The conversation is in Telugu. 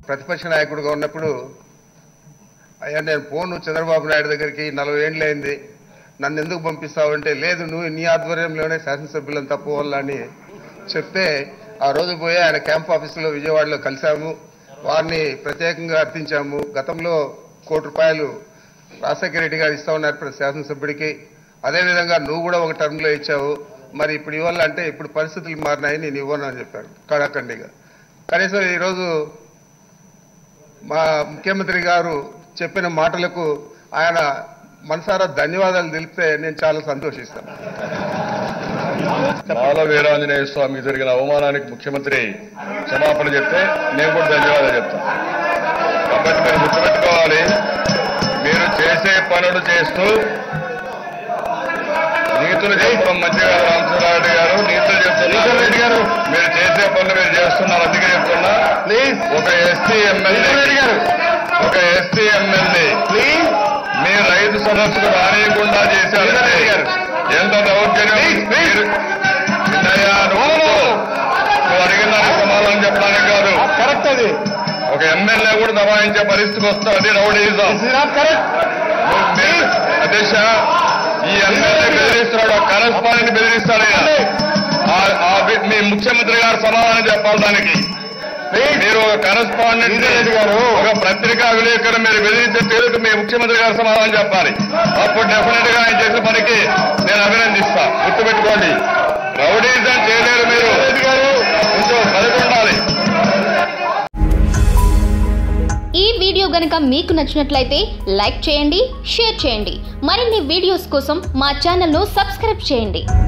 ప్రతిపక్ష నాయకుడిగా ఉన్నప్పుడు అయ్యా నేను పోను చంద్రబాబు నాయుడు దగ్గరికి నలభై ఏండ్లు అయింది నన్ను ఎందుకు పంపిస్తావంటే లేదు నువ్వు నీ ఆధ్వర్యంలోనే శాసనసభ్యులను తప్పుకోవాలని చెప్తే ఆ రోజు పోయి ఆయన క్యాంప్ ఆఫీసులో విజయవాడలో కలిశాము వారిని ప్రత్యేకంగా అర్థించాము గతంలో కోటి రూపాయలు రాజశేఖర రెడ్డి గారు ఇస్తా ఉన్నారు ప్రతి శాసనసభ్యుడికి అదేవిధంగా నువ్వు కూడా ఒక టర్మ్లో ఇచ్చావు మరి ఇప్పుడు ఇవ్వాలంటే ఇప్పుడు పరిస్థితులు మారినాయి నేను ఇవ్వను అని చెప్పారు కడాఖండిగా కనీసం ఈరోజు మా ముఖ్యమంత్రి గారు చెప్పిన మాటలకు ఆయన మనసారా ధన్యవాదాలు తెలిపితే నేను చాలా సంతోషిస్తాను బాల వీరాంజనేయ స్వామికి జరిగిన అవమానానికి ముఖ్యమంత్రి క్షమాపణ చెప్తే నేను కూడా ధన్యవాదాలు చెప్తాను కాబట్టి మీరు గుర్తుపెట్టుకోవాలి మీరు చేసే పనులు చేస్తూ నీతులు చెప్తాం మంచిగా రామచంద్రారెడ్డి గారు నీతులు చెప్తున్నారు రెడ్డి గారు మీరు చేసే పనులు మీరు చేస్తున్నారు అందుకే చెప్తున్నా ప్లీజ్ ఒక ఎస్టీ ఎమ్మెల్యే గారు ఒక ఎస్టీ ఎమ్మెల్యే ప్లీజ్ మీ రైతు సదస్సుకు రానియకుండా చేశారంటే ఎంత దౌర్జన్యం మీరు చిన్నయ్య, నువ్వు నువ్వు అడిగిన దానికి సమాధానం చెప్పడానికి కాదు కరెక్ట్ అది ఒక ఎమ్మెల్యే కూడా దబాయించే పరిస్థితికి వస్తుంది రౌడీజం కరెక్ట్ అధ్యక్ష ఈ ఎమ్మెల్యే బెదిరిస్తున్నాడు కరస్పాండెంట్ బెదిరిస్తాడు ఈయన. ఆ- ఆ వి- మీ ముఖ్యమంత్రి గారు సమాధానం చెప్పాలి దానికి మీరు ఒక కరస్పాండెంట్ గారు ఒక పత్రికా విలేకరు మీరు బెదిరించే తీరుకు మీ ముఖ్యమంత్రి గారు సమాధానం చెప్పాలి అప్పుడు డెఫినెట్ గా ఆయన చేసిన పనికి నేను అభినందిస్తా గుర్తుపెట్టుకోండి రౌడీజం చేయలేరు మీరు కొంచెం పదవి ఉండాలి ఈ వీడియో గనుక మీకు నచ్చినట్లయితే లైక్ చేయండి షేర్ చేయండి మరిన్ని వీడియోస్ కోసం మా ఛానల్ను సబ్స్క్రైబ్ చేయండి